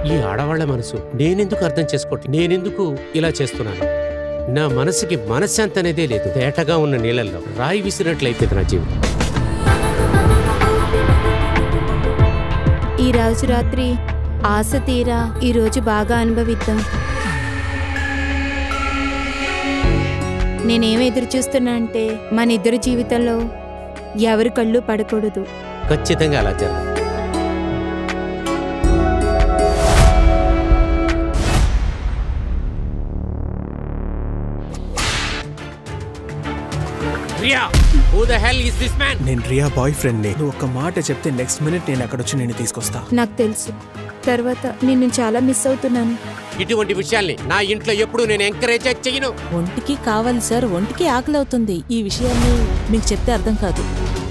ఈ ఆడవాళ్ల మనసు నేనెందుకు అర్థం చేసుకోవట్లేదు నేనెందుకు ఇలా చేస్తున్నాను నా మనసుకి మనశ్శాంతి అనేదే లేదు తేటగా ఉన్న నీళ్ళల్లో రాయి విసిరినట్లయిపోయింది నా జీవితం ఈ రోజు రాత్రి ఆశ తీరా ఈ రోజు బాగా అనుభవిద్దాం నేనేం ఎదురు చూస్తున్నా అంటే మన ఇద్దరు జీవితంలో ఎవరి కళ్ళు పడకూడదు ఖచ్చితంగా అలా జరగదు Riya who the hell is this man నేను రియా బాయ్ ఫ్రెండ్ ని నువ్వు ఒక్క మాట చెప్తే నెక్స్ట్ మినిట్ నేను అక్కడ వచ్చి నేను తీసుకొస్తా నాకు తెలుసు తర్వాత నిన్ను చాలా మిస్ అవుతున్నాను ఇటువంటి విషయాల్ని నా ఇంట్లో ఎప్పుడు నేను ఎంకరేజ్ చేయను ఒంటికి కావాలి సార్ ఒంటికి ఆకలి అవుతుంది ఈ విషయాన్ని మీకు చెప్తే అర్థం కాదు